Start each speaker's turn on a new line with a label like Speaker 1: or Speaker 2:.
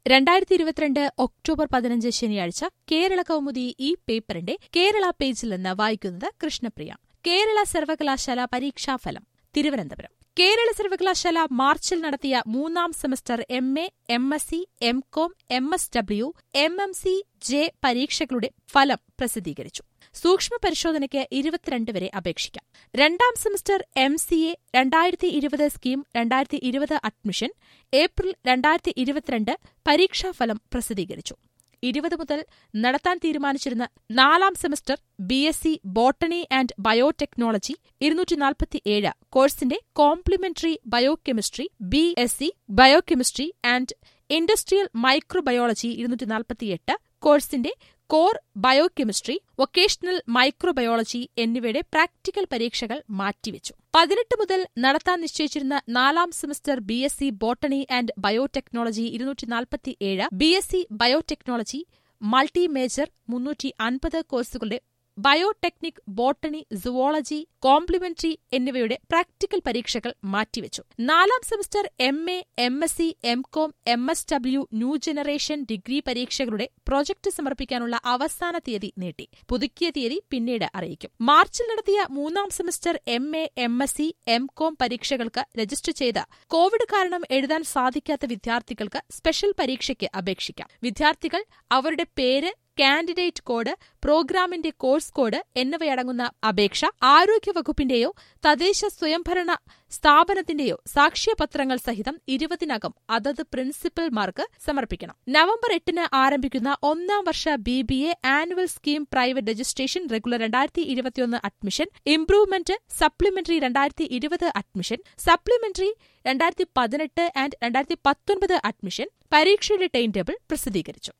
Speaker 1: രണ്ടായിരത്തി ഇരുപത്തിരണ്ട് ഒക്ടോബർ പതിനഞ്ച് ശനിയാഴ്ച കേരള കൗമുദി ഈ പേപ്പറിന്റെ കേരള പേജിൽ നിന്ന് വായിക്കുന്നത് കൃഷ്ണപ്രിയ കേരള സർവകലാശാല പരീക്ഷാഫലം തിരുവനന്തപുരം കേരള സർവകലാശാല മാർച്ചിൽ നടത്തിയ മൂന്നാം semester M A M S C M com M S W M M C J പരീക്ഷകളുടെ ഫലം പ്രസിദ്ധീകരിച്ചു സൂക്ഷ്മ പരിശോധനയ്ക്ക് ഇരുപത്തിരണ്ട് വരെ അപേക്ഷിക്കാം രണ്ടാം സെമസ്റ്റർ എം സി എ രണ്ടായിരത്തി ഇരുപത് സ്കീം രണ്ടായിരത്തി ഇരുപത് അഡ്മിഷൻ ഏപ്രിൽ രണ്ടായിരത്തി ഇരുപത്തിരണ്ട് പരീക്ഷാഫലം പ്രസിദ്ധീകരിച്ചു ഇരുപത് മുതൽ നടത്താൻ തീരുമാനിച്ചിരുന്ന നാലാം semester B S C botany and biotechnology ഇരുന്നൂറ്റി നാൽപ്പത്തിയേഴ് കോഴ്സിന്റെ complementary biochemistry B S C biochemistry and industrial microbiology ഇരുന്നൂറ്റി നാൽപ്പത്തിയെട്ട് കോഴ്സിന്റെ കോർ ബയോകെമിസ്ട്രി വൊക്കേഷണൽ മൈക്രോബയോളജി എന്നിവയുടെ പ്രാക്ടിക്കൽ പരീക്ഷകൾ മാറ്റിവെച്ചു പതിനെട്ട് മുതൽ നടത്താൻ നിശ്ചയിച്ചിരുന്ന നാലാം semester B S C botany and biotechnology ഇരുന്നൂറ്റി നാൽപ്പത്തിയേഴ് B S C biotechnology multi major മുന്നൂറ്റി അൻപത് കോഴ്സുകളുടെ ബയോടെക്നിക് ബോട്ടണി സുവോളജി കോംപ്ലിമെന്ററി എന്നിവയുടെ പ്രാക്ടിക്കൽ പരീക്ഷകൾ മാറ്റിവെച്ചു നാലാം semester M A M S C M com M S W new generation degree പരീക്ഷകളുടെ പ്രോജക്ട് സമർപ്പിക്കാനുള്ള അവസാന തീയതി നീട്ടി പുതുക്കിയ തീയതി പിന്നീട് അറിയിക്കും മാർച്ചിൽ നടത്തിയ മൂന്നാം semester M A M S C M com പരീക്ഷകൾക്ക് രജിസ്റ്റർ ചെയ്ത് കോവിഡ് കാരണം എഴുതാൻ സാധിക്കാത്ത വിദ്യാർത്ഥികൾക്ക് സ്പെഷ്യൽ പരീക്ഷയ്ക്ക് അപേക്ഷിക്കാം വിദ്യാർത്ഥികൾ അവരുടെ പേര് കാൻഡിഡേറ്റ് കോഡ് പ്രോഗ്രാമിന്റെ കോഴ്സ് കോഡ് എന്നിവയടങ്ങുന്ന അപേക്ഷ ആരോഗ്യവകുപ്പിന്റെയോ തദ്ദേശ സ്വയംഭരണ സ്ഥാപനത്തിന്റെയോ സാക്ഷ്യപത്രങ്ങൾ സഹിതം ഇരുപതിനകം അതത് പ്രിൻസിപ്പൽമാർക്ക് സമർപ്പിക്കണം നവംബർ എട്ടിന് ആരംഭിക്കുന്ന ഒന്നാം വർഷ B B A annual scheme private registration regular രണ്ടായിരത്തി ഇരുപത്തിയൊന്ന് അഡ്മിഷൻ ഇംപ്രൂവ്മെന്റ് സപ്ലിമെന്ററി രണ്ടായിരത്തി ഇരുപത് അഡ്മിഷൻ സപ്ലിമെന്ററി രണ്ടായിരത്തി പതിനെട്ട് ആൻഡ് രണ്ടായിരത്തി പത്തൊൻപത് അഡ്മിഷൻ പരീക്ഷയുടെ ടൈം ടേബിൾ പ്രസിദ്ധീകരിച്ചു